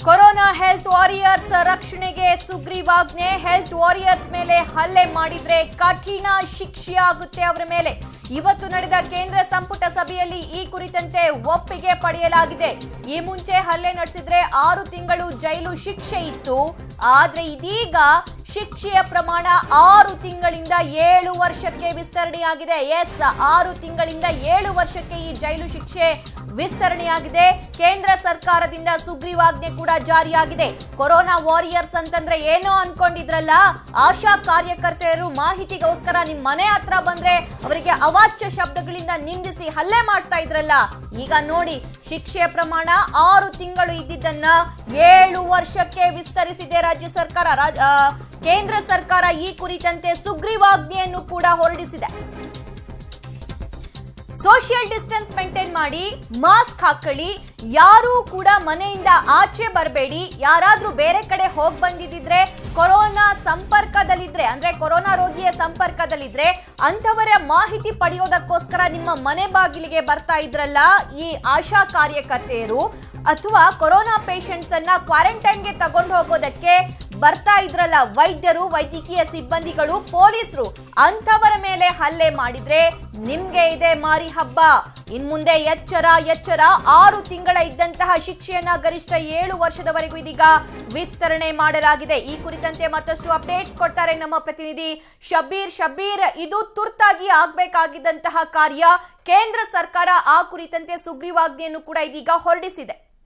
corona health warriors ರಕ್ಷಣೆಗೆ ಸುಗ್ರೀವಾಜ್ಞೆ health warriors ಮೇಲೆ ಹಲ್ಲೆ ಮಾಡಿದ್ರೆ ಕಠಿಣ ಶಿಕ್ಷೆಯಾಗುತ್ತೆ ಅವರ ಮೇಲೆ ಇವತ್ತು ನಡೆದ ಕೇಂದ್ರ ಸಂಪುಟ ಸಭೆಯಲ್ಲಿ ಈ ಕುರಿತಂತೆ ಒಪ್ಪಿಗೆ ಪಡೆಯಲಾಗಿದೆ ಈ ಮುಂಚೆ ಹಲ್ಲೆ ನಡೆಸಿದ್ರೆ ಆರು ತಿಂಗಳು ಜೈಲು ಶಿಕ್ಷೆ ಇತ್ತು ಆದ್ರೆ ಇದೀಗ ಶಿಕ್ಷೆಯ ಪ್ರಮಾಣ ಆರು ತಿಂಗಳಿಂದ ಏಳು ವರ್ಷಕ್ಕೆ ವಿಸ್ತರಣೆಯಾಗಿದೆ ಎಸ್ ಆರು ತಿಂಗಳಿಂದ ಏಳು ವರ್ಷಕ್ಕೆ ಈ ಜೈಲು ಶಿಕ್ಷೆ ವಿಸ್ತರಣೆಯಾಗಿದೆ ಕೇಂದ್ರ ಸರ್ಕಾರದಿಂದ ಸುಗ್ರೀವಾಜ್ಞೆ ಕೂಡ ಜಾರಿಯಾಗಿದೆ ಕೊರೋನಾ ವಾರಿಯರ್ಸ್ ಅಂತಂದ್ರೆ ಏನೋ ಅನ್ಕೊಂಡಿದ್ರಲ್ಲ ಆಶಾ ಕಾರ್ಯಕರ್ತೆಯರು ಮಾಹಿತಿಗೋಸ್ಕರ ನಿಮ್ ಮನೆ ಹತ್ರ ಬಂದ್ರೆ ಅವರಿಗೆ ಅವಾಚ್ಯ ಶಬ್ದಗಳಿಂದ ನಿಂದಿಸಿ ಹಲ್ಲೆ ಮಾಡ್ತಾ ಇದ್ರಲ್ಲ ಈಗ ನೋಡಿ ಶಿಕ್ಷೆಯ ಪ್ರಮಾಣ ಆರು ತಿಂಗಳು ಇದ್ದಿದ್ದನ್ನ ಏಳು ವರ್ಷಕ್ಕೆ ವಿಸ್ತರಿಸಿದೆ ರಾಜ್ಯ ಸರ್ಕಾರ ರಾಜ್- ಆ, ಕೇಂದ್ರ ಸರ್ಕಾರ ಈ ಕುರಿತಂತೆ ಸುಗ್ರೀವಾಜ್ಞೆಯನ್ನು ಕೂಡ ಹೊರಡಿಸಿದೆ ಸೋಷಿಯಲ್ ಡಿಸ್ಟೆನ್ಸ್ ಮೇಂಟೈನ್ ಮಾಡಿ ಮಾಸ್ಕ್ ಹಾಕೊಳ್ಳಿ ಯಾರೂ ಕೂಡ ಮನೆಯಿಂದ ಆಚೆ ಬರಬೇಡಿ ಯಾರಾದ್ರೂ ಬೇರೆ ಕಡೆ ಹೋಗ್ ಬಂದಿದ್ರೆ ಕೊರೋನಾ ಸಂಪರ್ಕದಲ್ಲಿದ್ರೆ ಅಂದ್ರೆ ಕೊರೋನಾ ರೋಗಿಯ ಸಂಪರ್ಕದಲ್ಲಿದ್ರೆ ಅಂಥವರ ಮಾಹಿತಿ ಪಡೆಯೋದಕ್ಕೋಸ್ಕರ ನಿಮ್ಮ ಮನೆ ಬಾಗಿಲಿಗೆ ಬರ್ತಾ ಇದ್ರಲ್ಲ ಈ ಆಶಾ ಕಾರ್ಯಕರ್ತೆಯರು ಅಥವಾ ಕೊರೋನಾ ಪೇಷಂಟ್ಸ್ ಅನ್ನ ಕ್ವಾರಂಟೈನ್ಗೆ ತಗೊಂಡು ಹೋಗೋದಕ್ಕೆ ಬರ್ತಾ ಇದ್ರಲ್ಲ ವೈದ್ಯರು ವೈದ್ಯಕೀಯ ಸಿಬ್ಬಂದಿಗಳು ಪೊಲೀಸರು ಅಂಥವರ ಮೇಲೆ ಹಲ್ಲೆ ಮಾಡಿದ್ರೆ ನಿಮ್ಗೆ ಇದೆ ಮಾರಿ ಹಬ್ಬ ಇನ್ ಮುಂದೆ ಎಚ್ಚರ ಎಚ್ಚರ ಆರು ತಿಂಗಳ ಇದ್ದಂತಹ ಶಿಕ್ಷೆಯನ್ನ ಗರಿಷ್ಠ ಏಳು ವರ್ಷದವರೆಗೂ ಇದೀಗ ವಿಸ್ತರಣೆ ಮಾಡಲಾಗಿದೆ ಈ ಕುರಿತಂತೆ ಮತ್ತಷ್ಟು ಅಪ್ಡೇಟ್ಸ್ ಕೊಡ್ತಾರೆ ನಮ್ಮ ಪ್ರತಿನಿಧಿ ಶಬೀರ್ ಶಬೀರ್ ಇದು ತುರ್ತಾಗಿ ಆಗ್ಬೇಕಾಗಿದ್ದಂತಹ ಕಾರ್ಯ ಕೇಂದ್ರ ಸರ್ಕಾರ ಆ ಕುರಿತಂತೆ ಸುಗ್ರೀವಾಜ್ಞೆಯನ್ನು ಕೂಡ ಇದೀಗ ಹೊರಡಿಸಿದೆ